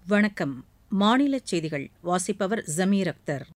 வணக்கம் மாநிலச் செய்திகள் வாசிப்பவர் ஜமீர் அக்தர்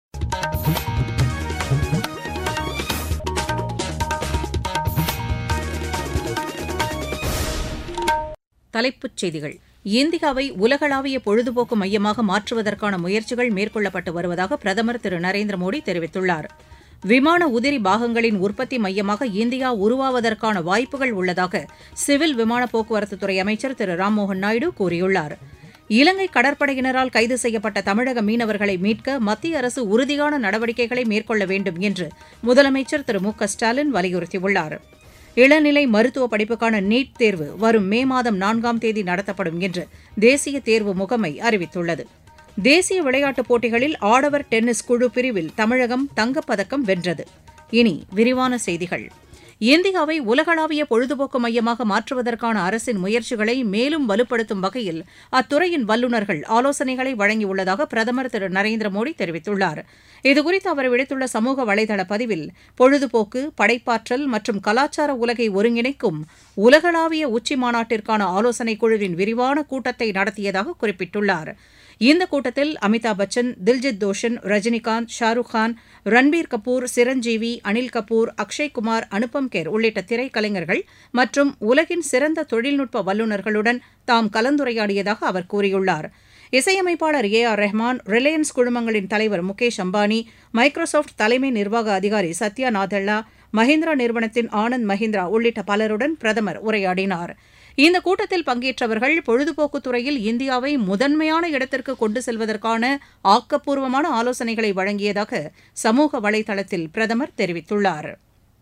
தலைப்புச் செய்திகள் இந்தியாவை உலகளாவிய பொழுதுபோக்கு மையமாக மாற்றுவதற்கான முயற்சிகள் மேற்கொள்ளப்பட்டு வருவதாக பிரதமர் திரு நரேந்திர மோடி தெரிவித்துள்ளார் விமான உதிரி பாகங்களின் உற்பத்தி மையமாக இந்தியா உருவாவதற்கான வாய்ப்புகள் உள்ளதாக சிவில் விமான போக்குவரத்துத்துறை அமைச்சர் திரு ராம்மோகன் நாயுடு கூறியுள்ளார் இலங்கை கடற்படையினரால் கைது செய்யப்பட்ட தமிழக மீனவர்களை மீட்க மத்திய அரசு உறுதியான நடவடிக்கைகளை மேற்கொள்ள வேண்டும் என்று முதலமைச்சர் திரு மு க ஸ்டாலின் வலியுறுத்தியுள்ளார் இளநிலை மருத்துவ படிப்புக்கான நீட் தேர்வு வரும் மே மாதம் நான்காம் தேதி நடத்தப்படும் என்று தேசிய தேர்வு முகமை அறிவித்துள்ளது தேசிய விளையாட்டுப் போட்டிகளில் ஆடவர் டென்னிஸ் குழு பிரிவில் தமிழகம் தங்கப்பதக்கம் வென்றது இனி விரிவான செய்திகள் இந்தியாவை உலகளாவிய பொழுதுபோக்கு மையமாக மாற்றுவதற்கான அரசின் முயற்சிகளை மேலும் வலுப்படுத்தும் வகையில் அத்துறையின் வல்லுநர்கள் ஆலோசனைகளை வழங்கியுள்ளதாக பிரதமர் திரு நரேந்திர மோடி தெரிவித்துள்ளார் இதுகுறித்து அவர் விடுத்துள்ள சமூக வலைதள பதிவில் பொழுதுபோக்கு படைப்பாற்றல் மற்றும் கலாச்சார உலகை ஒருங்கிணைக்கும் உலகளாவிய உச்சி மாநாட்டிற்கான ஆலோசனைக் குழுவின் விரிவான கூட்டத்தை நடத்தியதாக குறிப்பிட்டுள்ளார் இந்த கூட்டத்தில் அமிதாப் பச்சன் தில்ஜித் தோஷன் ரஜினிகாந்த் ஷாருக் கான் ரன்பீர் கபூர் சிரஞ்சீவி அனில் கபூர் அக்ஷய் குமார் அனுபம் கேர் உள்ளிட்ட திரைக்கலைஞர்கள் மற்றும் உலகின் சிறந்த தொழில்நுட்ப வல்லுநர்களுடன் தாம் கலந்துரையாடியதாக அவர் கூறியுள்ளார் இசையமைப்பாளர் ஏ ஆர் ரெஹ்மான் ரிலையன்ஸ் குழுமங்களின் தலைவர் முகேஷ் அம்பானி மைக்ரோசாப்ட் தலைமை நிர்வாக அதிகாரி சத்யா நாதல்லா மஹிந்திரா நிறுவனத்தின் ஆனந்த் மஹிந்திரா உள்ளிட்ட பலருடன் பிரதமர் உரையாடினார் இந்த கூட்டத்தில் பங்கேற்றவர்கள் பொழுதுபோக்குத் துறையில் இந்தியாவை முதன்மையான இடத்திற்கு கொண்டு செல்வதற்கான ஆக்கப்பூர்வமான ஆலோசனைகளை வழங்கியதாக சமூக வலைதளத்தில் பிரதமர் தெரிவித்துள்ளார்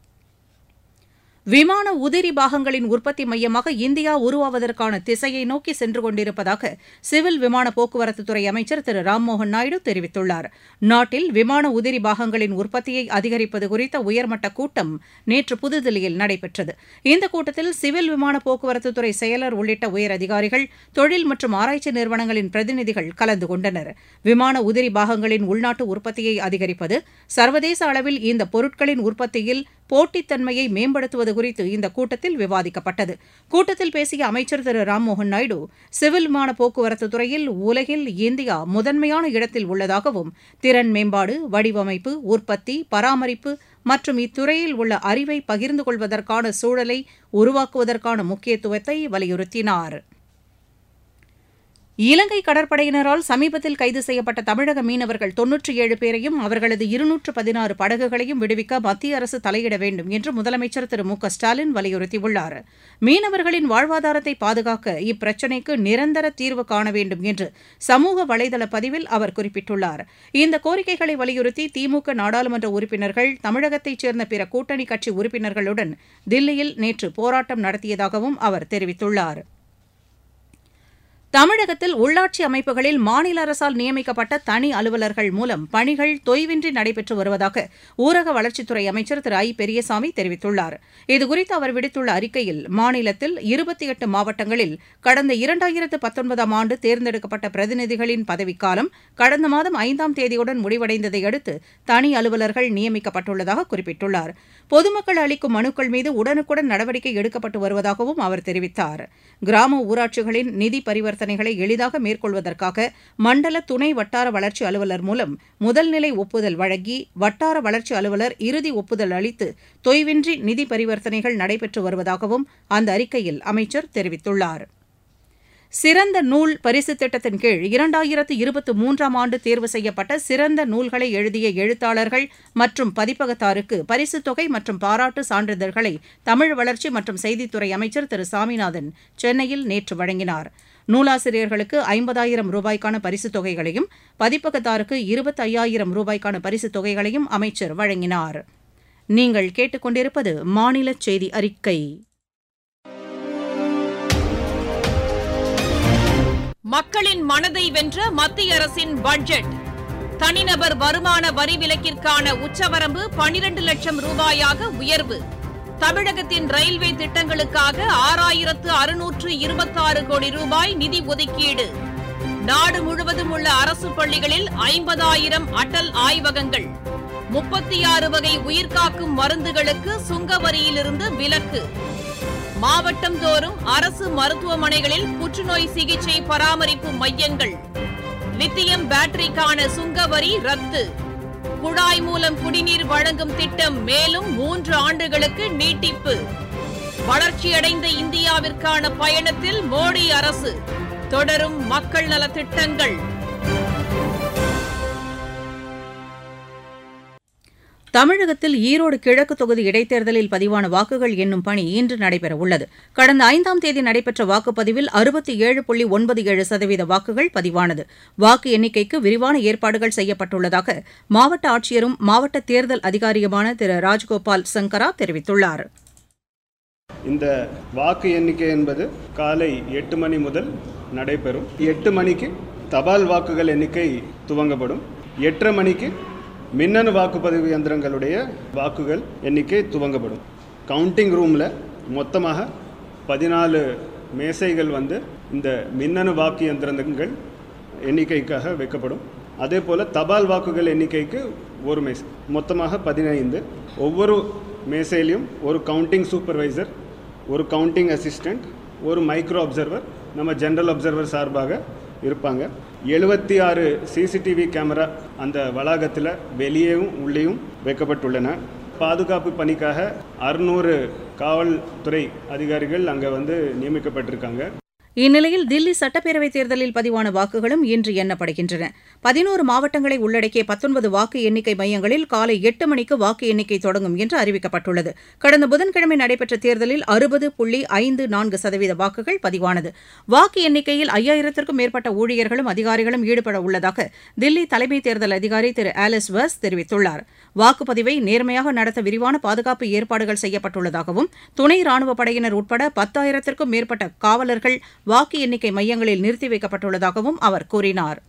விமான உதிரி பாகங்களின் உற்பத்தி மையமாக இந்தியா உருவாவதற்கான திசையை நோக்கி சென்று கொண்டிருப்பதாக சிவில் விமான போக்குவரத்துத்துறை அமைச்சர் திரு ராம்மோகன் நாயுடு தெரிவித்துள்ளார் நாட்டில் விமான உதிரி பாகங்களின் உற்பத்தியை அதிகரிப்பது குறித்த உயர்மட்ட கூட்டம் நேற்று புதுதில்லியில் நடைபெற்றது இந்த கூட்டத்தில் சிவில் விமான போக்குவரத்துத்துறை செயலர் உள்ளிட்ட உயரதிகாரிகள் தொழில் மற்றும் ஆராய்ச்சி நிறுவனங்களின் பிரதிநிதிகள் கலந்து கொண்டனர் விமான உதிரி பாகங்களின் உள்நாட்டு உற்பத்தியை அதிகரிப்பது சர்வதேச அளவில் இந்த பொருட்களின் உற்பத்தியில் போட்டித்தன்மையை மேம்படுத்துவது குறித்து இந்த கூட்டத்தில் விவாதிக்கப்பட்டது கூட்டத்தில் பேசிய அமைச்சர் திரு ராம்மோகன் நாயுடு சிவில் விமான போக்குவரத்து துறையில் உலகில் இந்தியா முதன்மையான இடத்தில் உள்ளதாகவும் திறன் மேம்பாடு வடிவமைப்பு உற்பத்தி பராமரிப்பு மற்றும் இத்துறையில் உள்ள அறிவை பகிர்ந்து கொள்வதற்கான சூழலை உருவாக்குவதற்கான முக்கியத்துவத்தை வலியுறுத்தினார் இலங்கை கடற்படையினரால் சமீபத்தில் கைது செய்யப்பட்ட தமிழக மீனவர்கள் தொன்னூற்றி ஏழு பேரையும் அவர்களது இருநூற்று பதினாறு படகுகளையும் விடுவிக்க மத்திய அரசு தலையிட வேண்டும் என்று முதலமைச்சர் திரு மு க ஸ்டாலின் வலியுறுத்தியுள்ளார் மீனவர்களின் வாழ்வாதாரத்தை பாதுகாக்க இப்பிரச்சினைக்கு நிரந்தர தீர்வு காண வேண்டும் என்று சமூக வலைதள பதிவில் அவர் குறிப்பிட்டுள்ளார் இந்த கோரிக்கைகளை வலியுறுத்தி திமுக நாடாளுமன்ற உறுப்பினர்கள் தமிழகத்தைச் சேர்ந்த பிற கூட்டணி கட்சி உறுப்பினர்களுடன் தில்லியில் நேற்று போராட்டம் நடத்தியதாகவும் அவர் தெரிவித்துள்ளார் தமிழகத்தில் உள்ளாட்சி அமைப்புகளில் மாநில அரசால் நியமிக்கப்பட்ட தனி அலுவலர்கள் மூலம் பணிகள் தொய்வின்றி நடைபெற்று வருவதாக ஊரக வளர்ச்சித்துறை அமைச்சர் திரு ஐ பெரியசாமி தெரிவித்துள்ளார் இதுகுறித்து அவர் விடுத்துள்ள அறிக்கையில் மாநிலத்தில் இருபத்தி எட்டு மாவட்டங்களில் கடந்த இரண்டாயிரத்து பத்தொன்பதாம் ஆண்டு தேர்ந்தெடுக்கப்பட்ட பிரதிநிதிகளின் பதவிக்காலம் கடந்த மாதம் ஐந்தாம் தேதியுடன் முடிவடைந்ததை அடுத்து தனி அலுவலர்கள் நியமிக்கப்பட்டுள்ளதாக குறிப்பிட்டுள்ளார் பொதுமக்கள் அளிக்கும் மனுக்கள் மீது உடனுக்குடன் நடவடிக்கை எடுக்கப்பட்டு வருவதாகவும் அவர் தெரிவித்தார் கிராம ஊராட்சிகளின் நிதி பரிவர்த்தனை பரிவர்த்தனைகளை எளிதாக மேற்கொள்வதற்காக மண்டல துணை வட்டார வளர்ச்சி அலுவலர் மூலம் முதல்நிலை ஒப்புதல் வழங்கி வட்டார வளர்ச்சி அலுவலர் இறுதி ஒப்புதல் அளித்து தொய்வின்றி நிதி பரிவர்த்தனைகள் நடைபெற்று வருவதாகவும் அந்த அறிக்கையில் அமைச்சர் தெரிவித்துள்ளார் சிறந்த நூல் பரிசு திட்டத்தின் கீழ் இரண்டாயிரத்து இருபத்தி மூன்றாம் ஆண்டு தேர்வு செய்யப்பட்ட சிறந்த நூல்களை எழுதிய எழுத்தாளர்கள் மற்றும் பதிப்பகத்தாருக்கு பரிசுத் தொகை மற்றும் பாராட்டு சான்றிதழ்களை தமிழ் வளர்ச்சி மற்றும் செய்தித்துறை அமைச்சர் திரு சாமிநாதன் சென்னையில் நேற்று வழங்கினார் நூலாசிரியர்களுக்கு ஐம்பதாயிரம் ரூபாய்க்கான பரிசுத் தொகைகளையும் பதிப்பகத்தாருக்கு இருபத்தி ஐயாயிரம் ரூபாய்க்கான பரிசுத் தொகைகளையும் அமைச்சர் வழங்கினார் நீங்கள் கேட்டுக்கொண்டிருப்பது மாநில செய்தி அறிக்கை மக்களின் மனதை வென்ற மத்திய அரசின் பட்ஜெட் தனிநபர் வருமான வரி விலக்கிற்கான உச்சவரம்பு பனிரண்டு லட்சம் ரூபாயாக உயர்வு தமிழகத்தின் ரயில்வே திட்டங்களுக்காக ஆறாயிரத்து அறுநூற்று இருபத்தாறு கோடி ரூபாய் நிதி ஒதுக்கீடு நாடு முழுவதும் உள்ள அரசு பள்ளிகளில் ஐம்பதாயிரம் அடல் ஆய்வகங்கள் முப்பத்தி ஆறு வகை உயிர்காக்கும் மருந்துகளுக்கு சுங்க வரியிலிருந்து விலக்கு மாவட்டம் தோறும் அரசு மருத்துவமனைகளில் புற்றுநோய் சிகிச்சை பராமரிப்பு மையங்கள் லித்தியம் பேட்டரிக்கான சுங்க வரி ரத்து குழாய் மூலம் குடிநீர் வழங்கும் திட்டம் மேலும் மூன்று ஆண்டுகளுக்கு நீட்டிப்பு வளர்ச்சியடைந்த இந்தியாவிற்கான பயணத்தில் மோடி அரசு தொடரும் மக்கள் நலத் திட்டங்கள் தமிழகத்தில் ஈரோடு கிழக்கு தொகுதி இடைத்தேர்தலில் பதிவான வாக்குகள் எண்ணும் பணி இன்று நடைபெறவுள்ளது கடந்த ஐந்தாம் தேதி நடைபெற்ற வாக்குப்பதிவில் அறுபத்தி ஏழு புள்ளி ஒன்பது ஏழு சதவீத வாக்குகள் பதிவானது வாக்கு எண்ணிக்கைக்கு விரிவான ஏற்பாடுகள் செய்யப்பட்டுள்ளதாக மாவட்ட ஆட்சியரும் மாவட்ட தேர்தல் அதிகாரியுமான திரு ராஜ்கோபால் சங்கரா தெரிவித்துள்ளார் இந்த வாக்கு எண்ணிக்கை என்பது காலை எட்டு மணி முதல் நடைபெறும் எட்டு மணிக்கு தபால் வாக்குகள் எண்ணிக்கை துவங்கப்படும் எட்டரை மணிக்கு மின்னணு வாக்குப்பதிவு இயந்திரங்களுடைய வாக்குகள் எண்ணிக்கை துவங்கப்படும் கவுண்டிங் ரூமில் மொத்தமாக பதினாலு மேசைகள் வந்து இந்த மின்னணு வாக்கு இயந்திரங்கள் எண்ணிக்கைக்காக வைக்கப்படும் அதே போல் தபால் வாக்குகள் எண்ணிக்கைக்கு ஒரு மேசை மொத்தமாக பதினைந்து ஒவ்வொரு மேசையிலையும் ஒரு கவுண்டிங் சூப்பர்வைசர் ஒரு கவுண்டிங் அசிஸ்டண்ட் ஒரு மைக்ரோ அப்சர்வர் நம்ம ஜென்ரல் அப்சர்வர் சார்பாக இருப்பாங்க எழுபத்தி ஆறு சிசிடிவி கேமரா அந்த வளாகத்தில் வெளியேயும் உள்ளேயும் வைக்கப்பட்டுள்ளன பாதுகாப்பு பணிக்காக அறுநூறு காவல்துறை அதிகாரிகள் அங்கே வந்து நியமிக்கப்பட்டிருக்காங்க இந்நிலையில் தில்லி சட்டப்பேரவைத் தேர்தலில் பதிவான வாக்குகளும் இன்று எண்ணப்படுகின்றன பதினோரு மாவட்டங்களை உள்ளடக்கிய பத்தொன்பது வாக்கு எண்ணிக்கை மையங்களில் காலை எட்டு மணிக்கு வாக்கு எண்ணிக்கை தொடங்கும் என்று அறிவிக்கப்பட்டுள்ளது கடந்த புதன்கிழமை நடைபெற்ற தேர்தலில் அறுபது புள்ளி ஐந்து நான்கு சதவீத வாக்குகள் பதிவானது வாக்கு எண்ணிக்கையில் ஐயாயிரத்திற்கும் மேற்பட்ட ஊழியர்களும் அதிகாரிகளும் ஈடுபட உள்ளதாக தில்லி தலைமை தேர்தல் அதிகாரி திரு ஆலிஸ் வர்ஸ் தெரிவித்துள்ளார் வாக்குப்பதிவை நேர்மையாக நடத்த விரிவான பாதுகாப்பு ஏற்பாடுகள் செய்யப்பட்டுள்ளதாகவும் துணை ராணுவப் படையினர் உட்பட பத்தாயிரத்திற்கும் மேற்பட்ட காவலர்கள் வாக்கு எண்ணிக்கை மையங்களில் நிறுத்தி வைக்கப்பட்டுள்ளதாகவும் அவர் கூறினார்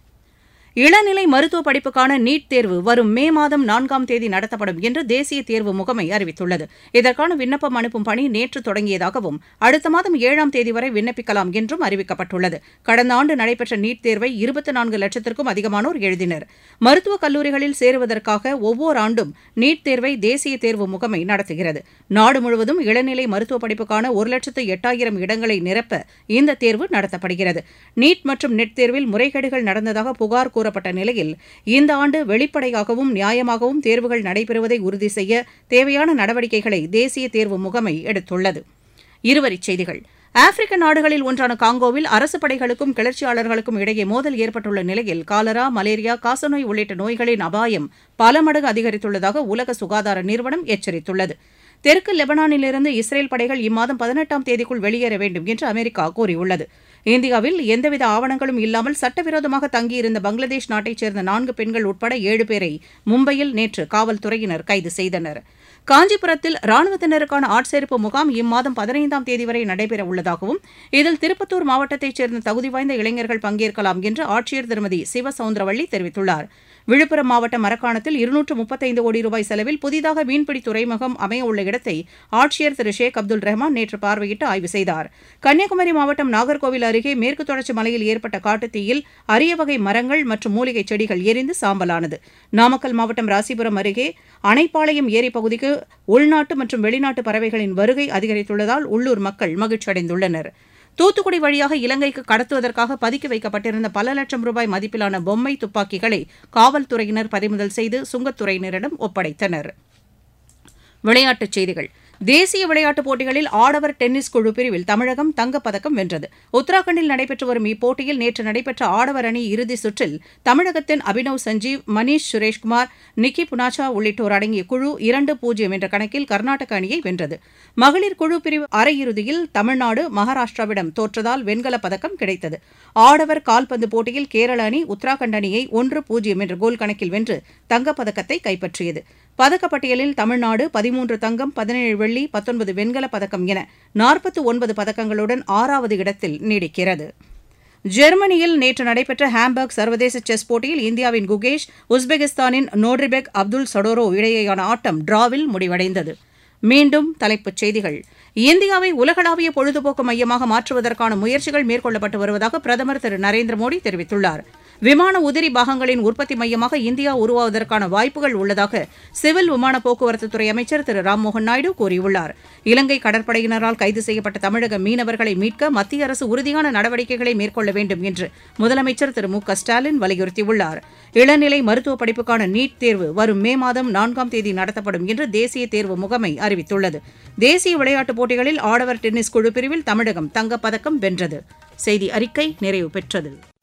இளநிலை மருத்துவ படிப்புக்கான நீட் தேர்வு வரும் மே மாதம் நான்காம் தேதி நடத்தப்படும் என்று தேசிய தேர்வு முகமை அறிவித்துள்ளது இதற்கான விண்ணப்பம் அனுப்பும் பணி நேற்று தொடங்கியதாகவும் அடுத்த மாதம் ஏழாம் தேதி வரை விண்ணப்பிக்கலாம் என்றும் அறிவிக்கப்பட்டுள்ளது கடந்த ஆண்டு நடைபெற்ற நீட் தேர்வை இருபத்தி நான்கு லட்சத்திற்கும் அதிகமானோர் எழுதினர் மருத்துவக் கல்லூரிகளில் சேருவதற்காக ஒவ்வொரு ஆண்டும் நீட் தேர்வை தேசிய தேர்வு முகமை நடத்துகிறது நாடு முழுவதும் இளநிலை மருத்துவ படிப்புக்கான ஒரு லட்சத்து எட்டாயிரம் இடங்களை நிரப்ப இந்த தேர்வு நடத்தப்படுகிறது நீட் மற்றும் நெட் தேர்வில் முறைகேடுகள் நடந்ததாக புகார் கூறப்பட்ட நிலையில் இந்த ஆண்டு வெளிப்படையாகவும் நியாயமாகவும் தேர்வுகள் நடைபெறுவதை உறுதி செய்ய தேவையான நடவடிக்கைகளை தேசிய தேர்வு முகமை எடுத்துள்ளது இருவரிச் செய்திகள் ஆப்பிரிக்க நாடுகளில் ஒன்றான காங்கோவில் அரசு படைகளுக்கும் கிளர்ச்சியாளர்களுக்கும் இடையே மோதல் ஏற்பட்டுள்ள நிலையில் காலரா மலேரியா காசநோய் உள்ளிட்ட நோய்களின் அபாயம் பல மடங்கு அதிகரித்துள்ளதாக உலக சுகாதார நிறுவனம் எச்சரித்துள்ளது தெற்கு லெபனானிலிருந்து இஸ்ரேல் படைகள் இம்மாதம் பதினெட்டாம் தேதிக்குள் வெளியேற வேண்டும் என்று அமெரிக்கா கூறியுள்ளது இந்தியாவில் எந்தவித ஆவணங்களும் இல்லாமல் சட்டவிரோதமாக தங்கியிருந்த பங்களாதேஷ் நாட்டைச் சேர்ந்த நான்கு பெண்கள் உட்பட ஏழு பேரை மும்பையில் நேற்று காவல்துறையினர் கைது செய்தனர் காஞ்சிபுரத்தில் ராணுவத்தினருக்கான ஆட்சேர்ப்பு முகாம் இம்மாதம் பதினைந்தாம் தேதி வரை நடைபெற உள்ளதாகவும் இதில் திருப்பத்தூர் மாவட்டத்தைச் சேர்ந்த தகுதி வாய்ந்த இளைஞர்கள் பங்கேற்கலாம் என்று ஆட்சியர் திருமதி சிவசவுந்தரவள்ளி தெரிவித்துள்ளார் விழுப்புரம் மாவட்டம் மரக்காணத்தில் இருநூற்று முப்பத்தைந்து கோடி ரூபாய் செலவில் புதிதாக மீன்பிடி துறைமுகம் அமைய உள்ள இடத்தை ஆட்சியர் திரு ஷேக் அப்துல் ரஹ்மான் நேற்று பார்வையிட்டு ஆய்வு செய்தார் கன்னியாகுமரி மாவட்டம் நாகர்கோவில் அருகே மேற்கு தொடர்ச்சி மலையில் ஏற்பட்ட காட்டுத்தீயில் அரிய வகை மரங்கள் மற்றும் மூலிகைச் செடிகள் எரிந்து சாம்பலானது நாமக்கல் மாவட்டம் ராசிபுரம் அருகே அணைப்பாளையம் ஏரி பகுதிக்கு உள்நாட்டு மற்றும் வெளிநாட்டு பறவைகளின் வருகை அதிகரித்துள்ளதால் உள்ளூர் மக்கள் மகிழ்ச்சியடைந்துள்ளனர் தூத்துக்குடி வழியாக இலங்கைக்கு கடத்துவதற்காக பதுக்கி வைக்கப்பட்டிருந்த பல லட்சம் ரூபாய் மதிப்பிலான பொம்மை துப்பாக்கிகளை காவல்துறையினர் பறிமுதல் செய்து சுங்கத்துறையினரிடம் ஒப்படைத்தனர் விளையாட்டுச் செய்திகள் தேசிய விளையாட்டுப் போட்டிகளில் ஆடவர் டென்னிஸ் குழு பிரிவில் தமிழகம் தங்கப்பதக்கம் வென்றது உத்தராகண்டில் நடைபெற்று வரும் இப்போட்டியில் நேற்று நடைபெற்ற ஆடவர் அணி இறுதிச் சுற்றில் தமிழகத்தின் அபினவ் சஞ்சீவ் மணீஷ் சுரேஷ்குமார் நிக்கி புனாச்சா உள்ளிட்டோர் அடங்கிய குழு இரண்டு பூஜ்ஜியம் என்ற கணக்கில் கர்நாடக அணியை வென்றது மகளிர் குழு பிரிவு அரையிறுதியில் தமிழ்நாடு மகாராஷ்டிராவிடம் தோற்றதால் வெண்கலப் பதக்கம் கிடைத்தது ஆடவர் கால்பந்து போட்டியில் கேரள அணி உத்தராகண்ட் அணியை ஒன்று பூஜ்ஜியம் என்ற கோல் கணக்கில் வென்று தங்கப்பதக்கத்தை கைப்பற்றியது பதக்கப்பட்டியலில் தமிழ்நாடு பதிமூன்று தங்கம் பதினேழு வெள்ளி பத்தொன்பது வெண்கலப் பதக்கம் என நாற்பத்து ஒன்பது பதக்கங்களுடன் ஆறாவது இடத்தில் நீடிக்கிறது ஜெர்மனியில் நேற்று நடைபெற்ற ஹாம்பர்க் சர்வதேச செஸ் போட்டியில் இந்தியாவின் குகேஷ் உஸ்பெகிஸ்தானின் நோட்ரிபெக் அப்துல் சடோரோ இடையேயான ஆட்டம் டிராவில் முடிவடைந்தது மீண்டும் தலைப்புச் செய்திகள் இந்தியாவை உலகளாவிய பொழுதுபோக்கு மையமாக மாற்றுவதற்கான முயற்சிகள் மேற்கொள்ளப்பட்டு வருவதாக பிரதமர் திரு நரேந்திர மோடி தெரிவித்துள்ளார் விமான உதிரி பாகங்களின் உற்பத்தி மையமாக இந்தியா உருவாவதற்கான வாய்ப்புகள் உள்ளதாக சிவில் விமான போக்குவரத்துத்துறை அமைச்சர் திரு ராம்மோகன் நாயுடு கூறியுள்ளார் இலங்கை கடற்படையினரால் கைது செய்யப்பட்ட தமிழக மீனவர்களை மீட்க மத்திய அரசு உறுதியான நடவடிக்கைகளை மேற்கொள்ள வேண்டும் என்று முதலமைச்சர் திரு மு க ஸ்டாலின் வலியுறுத்தியுள்ளார் இளநிலை மருத்துவ படிப்புக்கான நீட் தேர்வு வரும் மே மாதம் நான்காம் தேதி நடத்தப்படும் என்று தேசிய தேர்வு முகமை அறிவித்துள்ளது தேசிய விளையாட்டுப் போட்டிகளில் ஆடவர் டென்னிஸ் குழு பிரிவில் தமிழகம் தங்கப்பதக்கம் வென்றது செய்தி அறிக்கை நிறைவு பெற்றது